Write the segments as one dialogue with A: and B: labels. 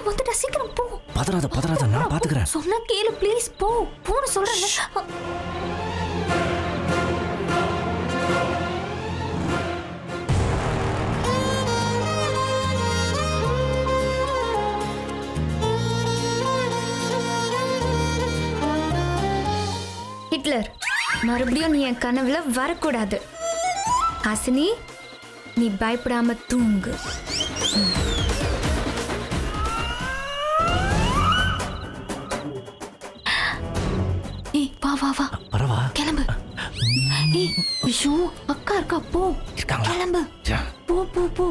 A: வந்துட்டா சீக்கிரம் போ
B: பதறாத பதறாத நான் பாத்துக்கிறேன்
A: சொன்னா கேளு ப்ளீஸ் போ போன்னு சொல்றேன் ஹிட்லர் மறுபடியும் நீ என் கனவுல வரக்கூடாது ஹாசினி நீ பயப்படாம தூங்கு ஏய் வா வா வா
B: பரவா
A: கிளம்பு ஏய் ஐயோ அக்கா இருக்கா போ
B: இருக்காங்களா?
A: கிளம்பு
B: ச்சே.
A: போ போ போ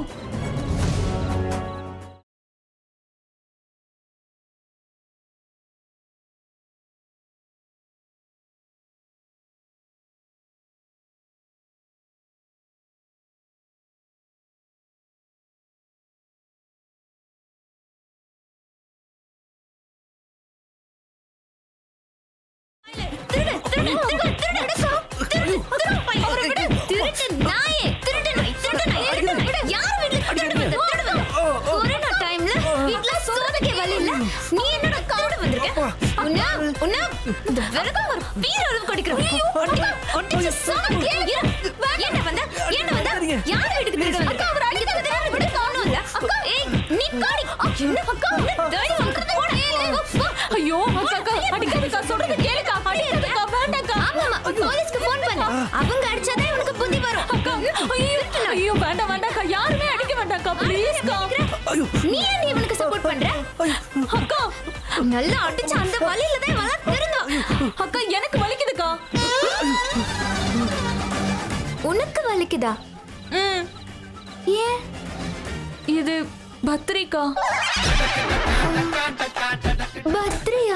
A: திருடு திருடு திருடு திருடு திருடு அவரை விடு திருட்டு நாயே திருட்டு நாய் திருட்டு நாய் திருட்டு நாய் யார் வீட்ல திருடு வந்து திருடு வந்து கொரோனா டைம்ல வீட்ல சோதனைக்கு வழி இல்ல நீ என்னடா திருடு வந்திருக்க உன்ன உன்ன இந்த விரதம் ஒரு பீர அளவு கடிக்கிறோம் ஒட்டி ஒட்டி சோதனைக்கு என்ன வந்த என்ன வந்த யார் வீட்டுக்கு திருடு வந்த அக்கா அவர் அடிக்கிறது தெரியாது விடு காணோம் இல்ல அக்கா ஏய் நீ காடி என்ன அக்கா உன்ன தேடி வந்துட்டு போன
C: ஐயோ அக்கா அக்கா அடிக்காதக்கா சொல்றது கேளுக்கா அடிக்காதக்கா வேண்டாக்கா
A: ஆமாமா போலீஸ்க்கு ஃபோன் பண்ணு அவங்க அடிச்சாதான் உனக்கு புத்தி வரும்
C: அக்கா ஐயோ ஐயோ வேண்டாம் வேண்டாக்கா யாருமே அடிக்க வேண்டாக்கா ப்ளீஸ்க்கா
A: நீ ஏன் இவனுக்கு சப்போர்ட் பண்ற
C: அக்கா
A: நல்லா அடிச்சு அந்த வழியில தான் வளர்த்திருந்தான்
C: அக்கா எனக்கு வலிக்குதுக்கா
A: உனக்கு வலிக்குதா
C: ம்
A: ஏன்
C: இது பத்ரிக்கா
A: பத்ரியா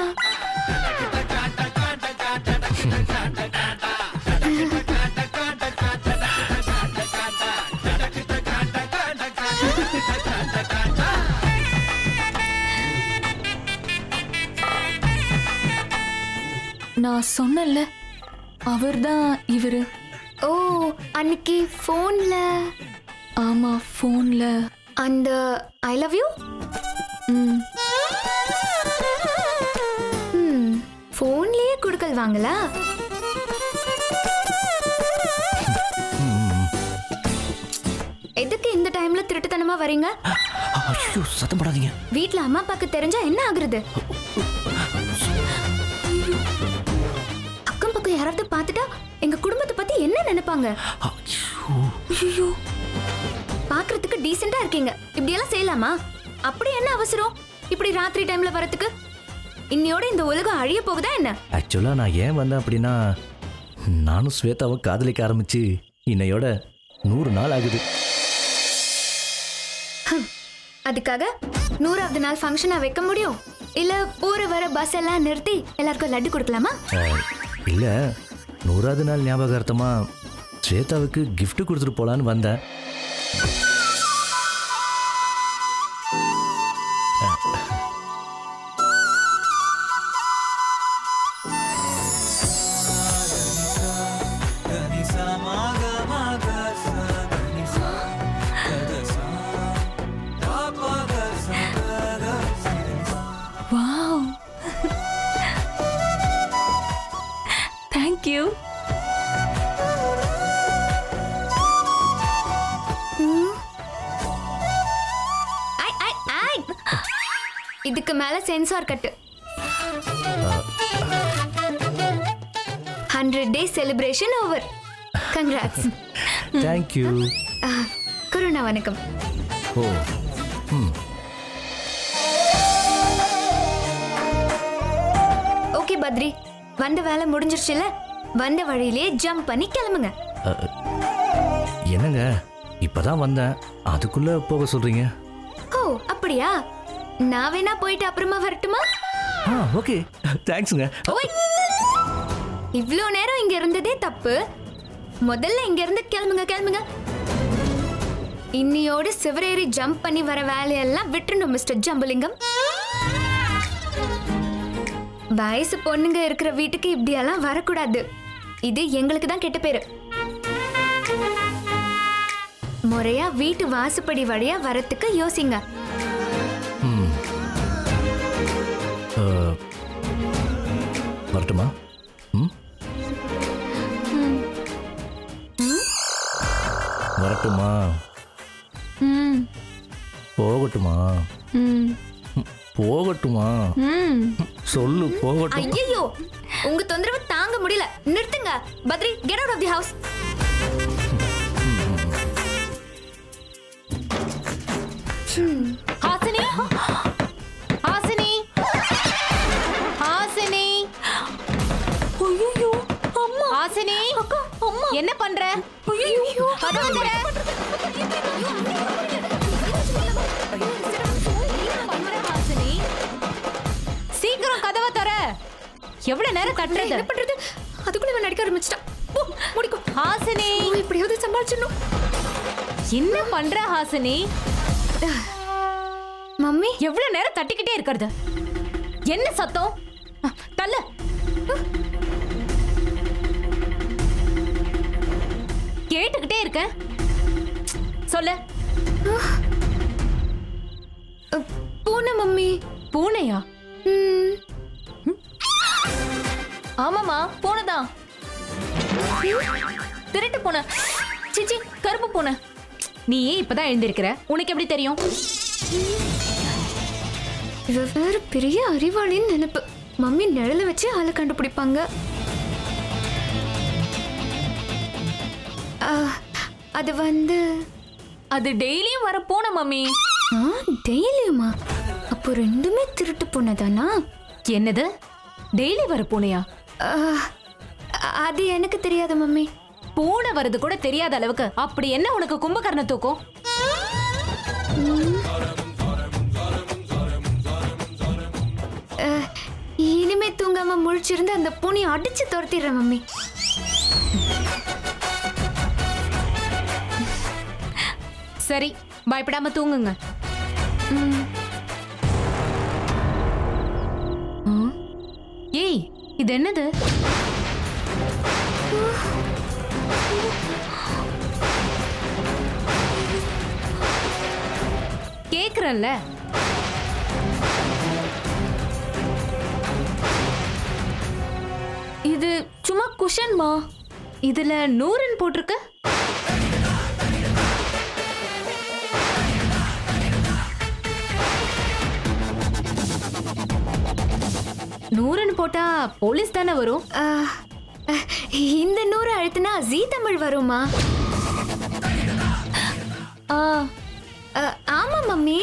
C: நான் சொன்னேன்ல அவர்தான் இவரு
A: ஓ அன்னைக்கு ஃபோன்ல
C: ஆமா ஃபோன்ல
A: அந்த ஐ லவ் யூ
C: ம்
A: ம் ஃபோன்லயே குடுக்கல் வாங்கலா எதுக்கு இந்த டைம்ல திருட்டுத்தனமா வரீங்க
B: ஐயோ சத்தம் போடாதீங்க
A: வீட்ல அம்மா அப்பாக்கு தெரிஞ்சா என்ன ஆகுறது அக்கம் பக்கம் யாராவது பார்த்துட்டா எங்க குடும்பத்தை பத்தி என்ன நினைப்பாங்க
B: ஐயோ
A: ஐயோ பாக்குறதுக்கு டீசெண்டா இருக்கீங்க இப்படி எல்லாம் செய்யலாமா அப்படி என்ன அவசரம் இப்படி ராத்திரி டைம்ல வரதுக்கு இன்னையோட இந்த உலகம் அழிய போகுதா என்ன
B: ஆக்சுவலாக நான் ஏன் வந்தேன் அப்படின்னா நானும் ஸ்வேதாவை காதலிக்க ஆரம்பிச்சு இன்னையோட நூறு நாள் ஆகுது
A: அதுக்காக நூறாவது நாள் ஃபங்க்ஷனா வைக்க முடியும் இல்ல போற வர பஸ் எல்லாம் நிறுத்தி எல்லாருக்கும் லட்டு கொடுக்கலாமா
B: இல்லை நூறாவது நாள் ஞாபகார்த்தமாக ஸ்வேதாவுக்கு gift கொடுத்துட்டு போகலான்னு வந்தேன்
C: wow thank you
A: I I I இதுக்கு மேல censor cut hundred days celebration over congrats
B: thank you
A: Karuna வணக்கம்
B: ஓ ம்
A: ஓகே பத்ரி வந்த வேலை முடிஞ்சிருச்சுல வந்த வழியிலேயே ஜம்ப் பண்ணி கிளம்புங்க
B: அ, என்னங்க இப்பதான் வந்தேன் அதுக்குள்ள போக சொல்றீங்க
A: ஓ அப்படியா நான் வேணா போயிட்டு அப்புறமா வரட்டுமா
B: ஆ ஓகே தேங்க்ஸுங்க
A: ஓய் இவ்ளோ நேரம் இங்க இருந்ததே தப்பு முதல்ல இங்க இருந்து கிளம்புங்க கிளம்புங்க இன்னியோடு சிவரேறி ஜம்ப் பண்ணி வர வேலையெல்லாம் விட்டுணும் மிஸ்டர் ஜம்புலிங்கம் வயசு பொண்ணுங்க இருக்கிற வீட்டுக்கு இப்படியெல்லாம் வரக்கூடாது இது எங்களுக்கு தான் கெட்ட பேரு முறையா வீட்டு வாசுப்படி வழியா வரத்துக்கு யோசிங்க
B: ம் வரட்டுமா ம் வரட்டுமா
A: ம்
B: போகட்டுமா
A: ம்
B: போகட்டுமா
A: ம்
B: சொல்லு போகட்டும்
A: ஐயோ உங்க தொந்தரவு தாங்க முடியல நிறுத்துங்க Badri get out of the house
C: Hasini Hasini Hasini
D: ஐயோ அம்மா
C: ஹாசினி
D: அக்கா அம்மா
C: என்ன பண்ற
D: ஐயோ
C: கதவு திற. ஹாசினி சீக்கிரம் கதவை தர எவ்வளவு நேரம் தட்டுறது
A: என்ன பண்றது அதுக்குள்ள இவன் நடிக்க ஆரம்பிச்சிட்டான் போ, முடிக்கும்
C: ஹாசினி
A: எப்படியாவது சமாளிச்சிடணும்
C: என்ன பண்ற ஹாசினி
A: மம்மி
C: எவ்வளவு நேரம் தட்டிக்கிட்டே இருக்கிறது என்ன சத்தம் அ, தள்ளு கேட்டுக்கிட்டே இருக்க சொல்லு
A: அ, பூனை மம்மி
C: பூனையா
A: ம்,
C: ஆமாமா பூனைதான் திருட்டு பூனை சிச்சி கருப்பு பூனை நீ ஏன் இப்பதான் எழுந்திருக்கிற உனக்கு எப்படி தெரியும்
A: இவ வேற பெரிய அறிவாளின்னு நினைப்பு மம்மி நிழல வச்சு ஆளை கண்டுபிடிப்பாங்க ஆ, அது வந்து
C: அது டெய்லியும் வர பூனை மம்மி
A: ஆ டெய்லியுமா அப்போ ரெண்டுமே திருட்டு பூனை தானா
C: என்னது டெய்லி வர பூனையா
A: ஆ, அது எனக்கு தெரியாது மம்மி
C: பூனை வருது கூட தெரியாத அளவுக்கு அப்படி என்ன உனக்கு கும்பகர்ண தூக்கம்
A: ஆ, இனிமே தூங்காம முழிச்சிருந்து அந்த பூனையை அடிச்சு துரத்திடுறேன் மம்மி
C: சரி பயப்படாம தூங்குங்க ம். ஆ? ஏய் இது என்னது கேக்குறேன்ல இது சும்மா குஷன்மா இதுல நூறுன்னு போட்டிருக்கு நூறுன்னு போட்டா போலீஸ் தானே வரும்
A: ஆ, ஆ, இந்த நூறு அழுத்தினா ஜீ தமிழ் வருமா
C: ஆ
A: ஆ, ஆமா மம்மி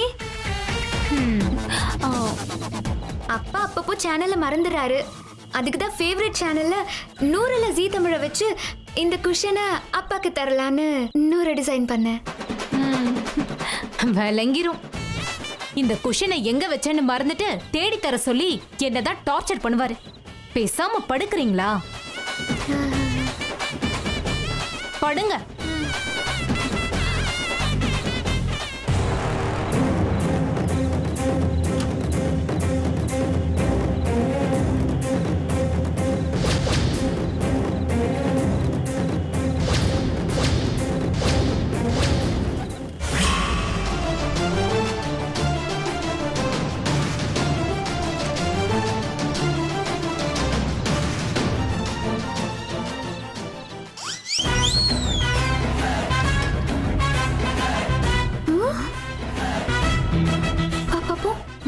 C: ஆ,
A: அப்பா அப்பப்போ சேனலை மறந்துடுறாரு அதுக்கு தான் ஃபேவரட் சேனல்ல நூறுல ஜீ தமிழை வச்சு இந்த குஷனை அப்பாக்கு தரலான்னு நூறு டிசைன் பண்ணேன்
C: ம். விளங்கிரும் இந்த குஷனை எங்க வச்சேன்னு மறந்துட்டு தேடி தர சொல்லி என்னதான் டார்ச்சர் பண்ணுவாரு பேசாம படுக்கிறீங்களா படுங்க
A: பாப்பா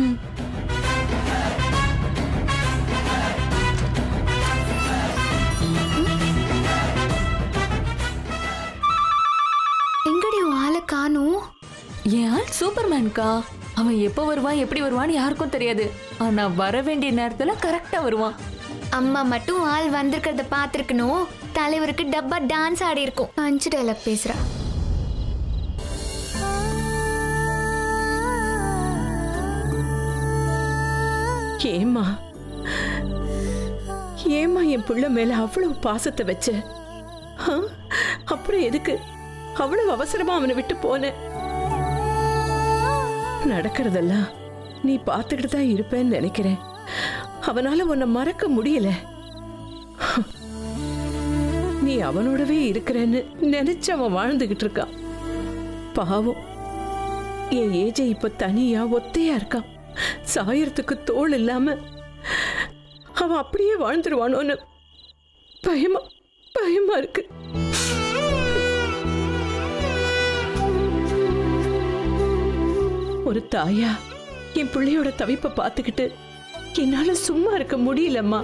A: எங்கடி உன் ஆளை காணும்
D: என் ஆள் சூப்பர்மேன்க்கா அவன் எப்போ வருவான் எப்படி வருவான்னு யாருக்கும் தெரியாது ஆனா வர வேண்டிய நேரத்துல கரெக்டா வருவான்
A: அம்மா மட்டும் ஆள் வந்திருக்கிறத பார்த்துருக்கணும் தலைவருக்கு டப்பா டான்ஸ் ஆடி இருக்கும் பஞ்சு டைலாக் பேசுறா
E: ஏம்மா ஏம்மா என் பிள்ளை மேல அவ்வளவு பாசத்தை வச்ச ஆ? அப்புறம் எதுக்கு அவ்வளவு அவசரமா அவனை விட்டு போன நடக்கிறதெல்லாம் நீ பார்த்துக்கிட்டு தான் இருப்பேன்னு நினைக்கிறேன் அவனால உன்னை மறக்க முடியல நீ அவனோடவே இருக்கிறேன்னு நினைச்சு அவன் வாழ்ந்துகிட்டு இருக்கான் பாவம் என் ஏஜை இப்ப தனியா ஒத்தையா இருக்கான் சாயறதுக்கு தோள் இல்லாம அவன் அப்படியே வாழ்ந்துருவானோன்னு பயமா பயமா இருக்கு ஒரு தாயா என் பிள்ளையோட தவிப்பை பார்த்துக்கிட்டு என்னால சும்மா இருக்க முடியலம்மா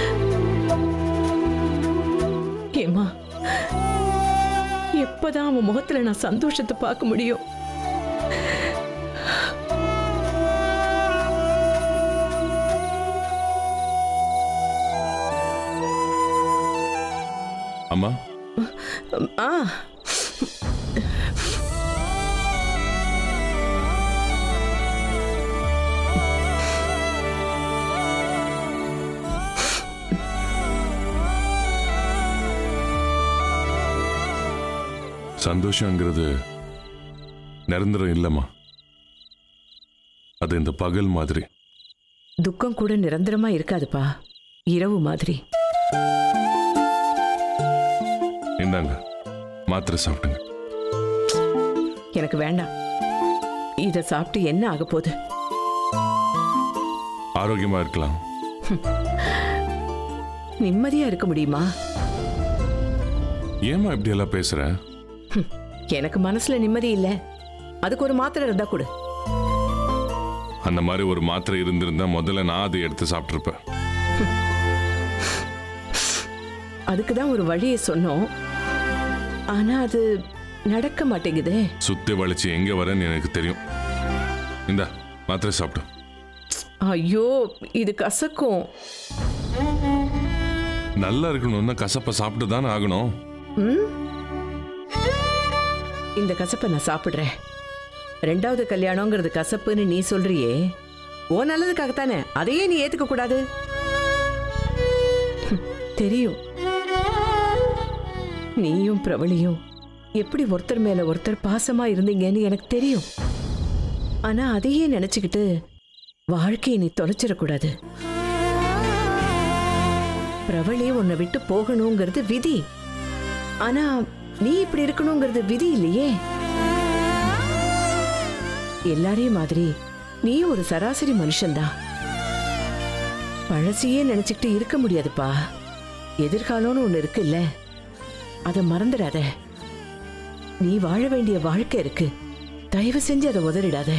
E: ஏமா எப்பதான் அவன் முகத்துல நான் சந்தோஷத்தை பார்க்க முடியும்
F: அம்மா
E: ஆ
F: சந்தோஷங்கிறது நிரந்தரம் இல்லைம்மா அது இந்த பகல் மாதிரி
E: துக்கம் கூட நிரந்தரமா இருக்காதுப்பா இரவு மாதிரி
F: இந்தாங்க மாத்திரை சாப்பிடுங்க
E: எனக்கு வேண்டாம் இதை சாப்பிட்டு என்ன ஆக போகுது
F: ஆரோக்கியமா இருக்கலாம்
E: நிம்மதியா இருக்க முடியுமா
F: ஏம்மா இப்படி எல்லாம் பேசுற
E: ஹம், எனக்கு மனசுல நிம்மதி இல்ல அதுக்கு ஒரு மாத்திரை இருந்தா கொடு
F: அந்த மாதிரி ஒரு மாத்திரை இருந்திருந்தா முதல்ல நான் அதை எடுத்து சாப்பிட்ருப்பேன்
E: அதுக்கு தான் ஒரு வழியை சொன்னோம் ஆனா அது நடக்க மாட்டேங்குதே
F: சுத்தி வளைச்சு எங்க வரேன்னு எனக்கு தெரியும் இந்தா மாத்திரை சாப்பிடு
E: ஐயோ இது கசக்கும்
F: நல்லா இருக்கணும்னா கசப்பை சாப்பிட்டு தானே ஆகணும்
E: ம்? இந்த கசப்பை நான் சாப்பிடுறேன் ரெண்டாவது கல்யாணங்கிறது கசப்புன்னு நீ சொல்றியே ஓ நல்லதுக்காகத்தானே அதையே நீ ஏத்துக்க கூடாது ஹம், தெரியும் நீயும் பிரவளியும் எப்படி ஒருத்தர் மேல ஒருத்தர் பாசமா இருந்தீங்கன்னு எனக்கு தெரியும் ஆனா அதையே நினைச்சுக்கிட்டு வாழ்க்கையை நீ தொலைச்சிடக்கூடாது பிரவளி உன்னை விட்டு போகணுங்கிறது விதி ஆனா நீ இப்படி இருக்கணுங்கிறது விதி இல்லையே எல்லாரையும் மாதிரி நீ ஒரு சராசரி மனுஷன்தான் பழசையே நினைச்சுக்கிட்டு இருக்க முடியாதுப்பா எதிர்காலம்னு ஒண்ணு இருக்குல்ல அதை மறந்துடாத நீ வாழ வேண்டிய வாழ்க்கை இருக்கு தயவு செஞ்சு அதை உதறிடாத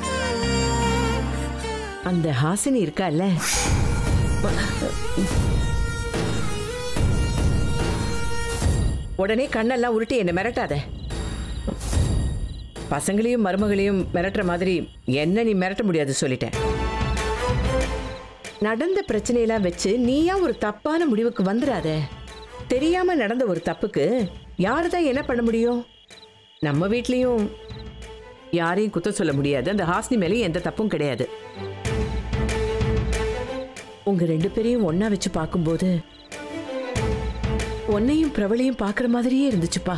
E: அந்த ஹாசினி இருக்கால்ல உடனே கண்ணெல்லாம் உருட்டி என்னை மிரட்டாத பசங்களையும் மருமகளையும் மிரட்டுற மாதிரி என்ன நீ மிரட்ட முடியாது சொல்லிட்டேன் நடந்த பிரச்சனையெல்லாம் வச்சு நீயா ஒரு தப்பான முடிவுக்கு வந்துடாத தெரியாம நடந்த ஒரு தப்புக்கு யாரு தான் என்ன பண்ண முடியும் நம்ம வீட்லயும் யாரையும் குத்த சொல்ல முடியாது அந்த ஹாஸ்னி மேலேயும் எந்த தப்பும் கிடையாது உங்க ரெண்டு பேரையும் ஒண்ணா வச்சு பார்க்கும்போது உன்னையும் பிரபலையும் பார்க்குற மாதிரியே இருந்துச்சுப்பா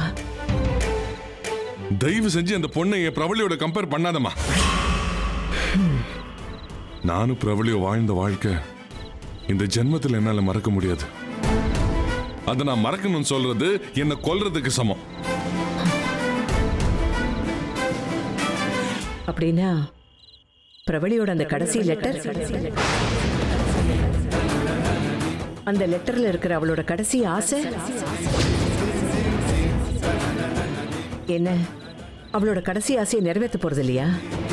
F: தயவு செஞ்சு அந்த பொண்ணை என் பிரபலியோட கம்பேர் பண்ணாதம்மா நானும் பிரபலியோ வாழ்ந்த வாழ்க்கை இந்த ஜென்மத்தில் என்னால மறக்க முடியாது அதை நான் மறக்கணும்னு சொல்றது என்னை கொல்றதுக்கு சமம்
E: அப்படின்னா பிரபலியோட அந்த கடைசி லெட்டர் அந்த லெட்டர்ல இருக்கிற அவளோட கடைசி ஆசை என்ன அவளோட கடைசி ஆசையை நிறைவேற்ற போறது இல்லையா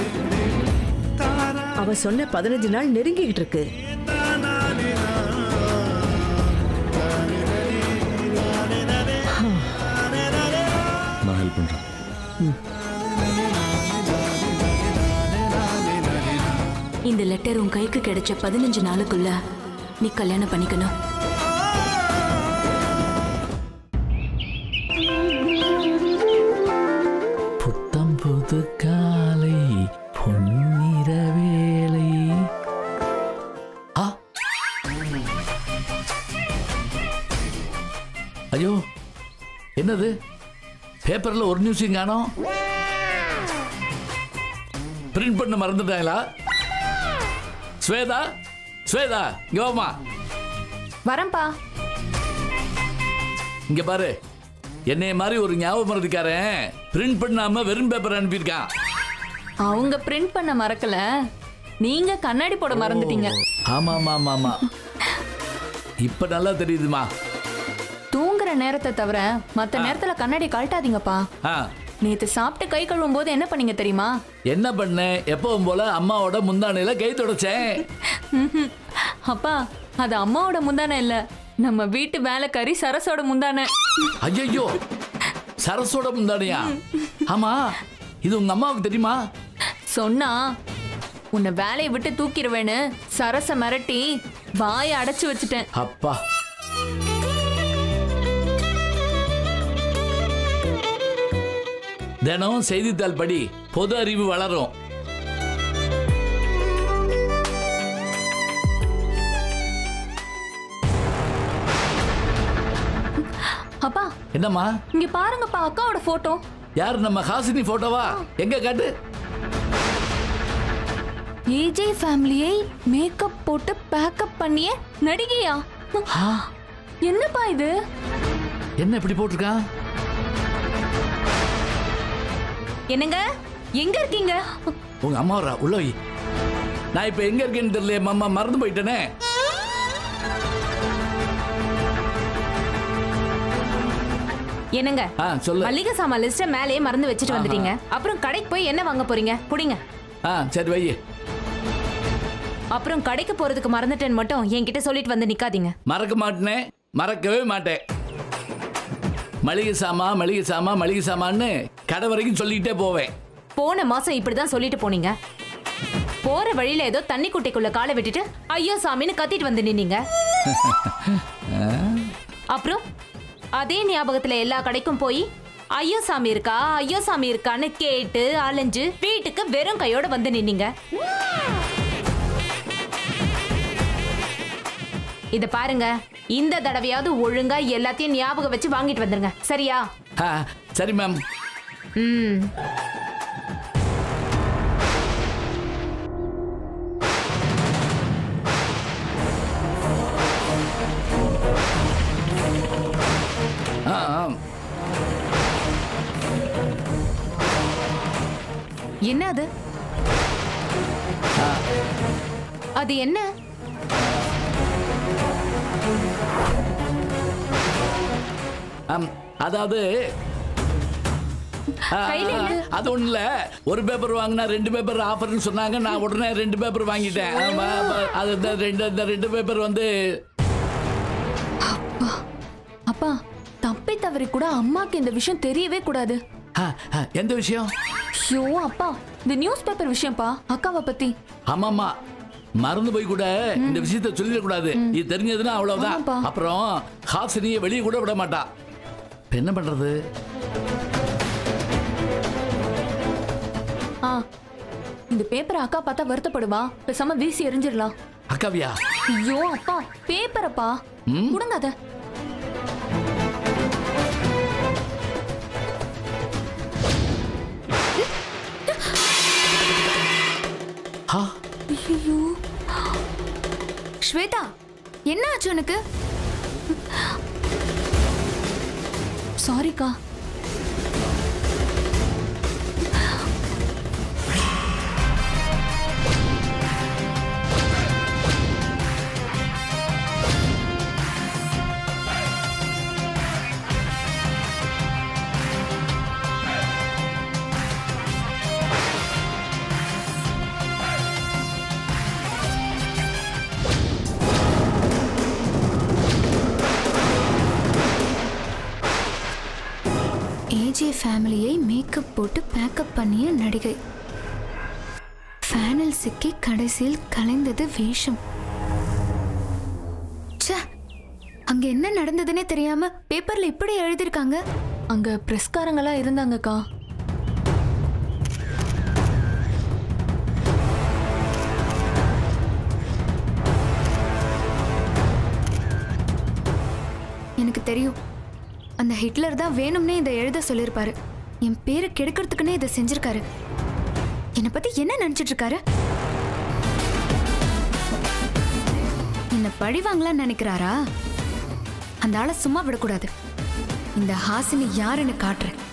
E: அவ சொன்ன பதினஞ்சு நாள் நெருங்கிக்கிட்டு இருக்கு
F: நான் ஹெல்ப் பண்றேன்
G: இந்த லெட்டர் உன் கைக்கு கிடைச்ச பதினஞ்சு நாளுக்குள்ள நீ கல்யாணம் பண்ணிக்கணும்
B: புத்தம் புது காலை பொன்னிற வேலை ஆ ஐயோ என்னது பேப்பர்ல ஒரு நியூஸையும் காணோம் பிரிண்ட் பண்ண மறந்துட்டாங்களா ஸ்வேதா ஸ்வேதா இங்க வாம்மா
C: வரேன்ப்பா
B: இங்க பாரு என்னைய மாதிரி ஒரு ஞாபகம் மறதிக்காரன் பிரிண்ட் பண்ணாம வெறும் பேப்பர் அனுப்பியிருக்கான்
D: அவங்க பிரிண்ட் பண்ண மறக்கல நீங்க கண்ணாடி போட மறந்துட்டீங்க
B: ஆமா ஆமா ஆமா ஆமா
H: இப்ப நல்லா தெரியுதுமா
D: தூங்குற நேரத்தை தவிர மத்த நேரத்துல கண்ணாடி கழட்டாதீங்கப்பா
H: ஆ
D: நேத்து சாப்பிட்டு கை கழுவும் போது என்ன பண்ணீங்க தெரியுமா
H: என்ன பண்ணேன் எப்பவும் போல அம்மாவோட முந்தானையில கை தொடச்சேன்
D: ம்ஹும். அப்பா அது அம்மாவோட முந்தானை இல்ல நம்ம வீட்டு வேலைக்காரி சரசோட முந்தானை
H: ஐயோ சரசோட முந்தானையா ஆமா இது உங்க அம்மாவுக்கு தெரியுமா
D: சொன்னா உன்னை வேலையை விட்டு தூக்கிடுவேன்னு சரச மிரட்டி வாயை அடைச்சு வச்சுட்டேன்
H: அப்பா தினம் செய்தித்தாள் படி பொது அறிவு வளரும்
D: அப்பா
H: என்னம்மா
D: இங்க பாருங்கப்பா அக்காவோட போட்டோ
H: யார் நம்ம ஹாசினி போட்டோவா எங்க காட்டு
D: ஏஜே ஃபேமிலியை மேக்கப் போட்டு பேக்கப் பண்ணிய நடிகையா என்னப்பா இது
H: என்ன இப்படி போட்டிருக்கான்
C: என்னங்க எங்க இருக்கீங்க
H: உங்க அம்மா வரா உள்ள வை நான் இப்ப எங்க இருக்கேன்னு தெரியல மாமா மறந்து போயிட்டேனே
C: என்னங்க
H: ஆ சொல்லு
C: மல்லிகை சாமான் லிஸ்ட மேலேயே மறந்து வச்சுட்டு வந்துட்டீங்க அப்புறம் கடைக்கு போய் என்ன வாங்க போறீங்க குடிங்க
H: ஆ சரி வை
C: அப்புறம் கடைக்கு போறதுக்கு மறந்துட்டேன்னு மட்டும் என்கிட்ட சொல்லிட்டு வந்து நிக்காதீங்க
H: மறக்க மாட்டேனே மறக்கவே மாட்டேன் மளிகை சாமா மளிகை சாமா மளிகை சாமான்னு கடை வரைக்கும் சொல்லிக்கிட்டே போவேன்
C: போன மாசம் இப்படிதான் சொல்லிட்டு போனீங்க போற வழியில ஏதோ தண்ணி குட்டைக்குள்ள காலை விட்டுட்டு ஐயோ சாமின்னு கத்திட்டு வந்து நின்னீங்க அப்புறம் அதே ஞாபகத்துல எல்லா கடைக்கும் போய் ஐயோ சாமி இருக்கா ஐயோ சாமி இருக்கான்னு கேட்டு அலைஞ்சு வீட்டுக்கு வெறும் கையோட வந்து நின்னீங்க இத பாருங்க இந்த தடவையாவது ஒழுங்கா எல்லாத்தையும் ஞாபகம் வச்சு வாங்கிட்டு வந்துருங்க சரியா
H: ஆ சரி மேம்
C: ம்
H: ஆ ஆ.
C: என்ன அது அது என்ன
H: ஆம், அதாவது ஆ,
C: கையில என்ன?
H: அது ஒண்ணு இல்ல ஒரு பேப்பர் வாங்கினா ரெண்டு பேப்பர் ஆஃபர்னு சொன்னாங்க நான் உடனே ரெண்டு பேப்பர் வாங்கிட்டேன் ஆமா, அப்ப அது இந்த ரெண்டு இந்த ரெண்டு பேப்பர் வந்து
D: அப்பா தப்பி தவறி கூட அம்மாக்கு இந்த விஷயம் தெரியவே கூடாது
H: ஆ, ஆ, எந்த விஷயம்
D: ஐயோ அப்பா இந்த நியூஸ் பேப்பர் விஷயம்ப்பா அக்காவை பத்தி
H: ஆமாமா மறந்து போய் கூட இந்த விஷயத்த சொல்லிடக்கூடாது இது தெரிஞ்சதுன்னா அவ்வளவுதான்
D: ஆமாப்பா.
H: அப்புறம் ஹாசினியை வெளியே கூட விட மாட்டா இப்ப என்ன பண்றது
D: ஆ இந்த பேப்பரை அக்கா பார்த்தா வருத்தப்படுவா பேசாம வீசி எரிஞ்சிடலாம்
H: அக்காவியா
D: ஐயோ அப்பா பேப்பரப்பா
H: ம்?
D: கொடுங்க அத
H: ஆ,
A: ஸ்வேதா என்ன ஆச்சு உனக்கு
D: சாரிக்கா
A: ஏஜே ஃபேமிலியை மேக்கப் போட்டு பேக்கப் பண்ணிய நடிகை ஃபேனில் சிக்கி கடைசியில் கலைந்தது வேஷம் ச்சே அங்க என்ன நடந்ததுன்னே தெரியாம பேப்பர்ல இப்படி எழுதிருக்காங்க
D: அங்க பிரஸ்காரங்களா இருந்தாங்கக்கா
A: எனக்கு தெரியும் அந்த ஹிட்லர் தான் வேணும்னே இதை எழுத சொல்லியிருப்பாரு என் பேரை கெடுக்கிறதுக்குன்னே இதை செஞ்சிருக்காரு என்னை பத்தி என்ன நினைச்சிட்டு இருக்காரு என்ன பழி வாங்கலாம்னு நினைக்கிறாரா அந்த ஆளை சும்மா விடக்கூடாது இந்த ஹாசினி யாருன்னு காட்டுறேன்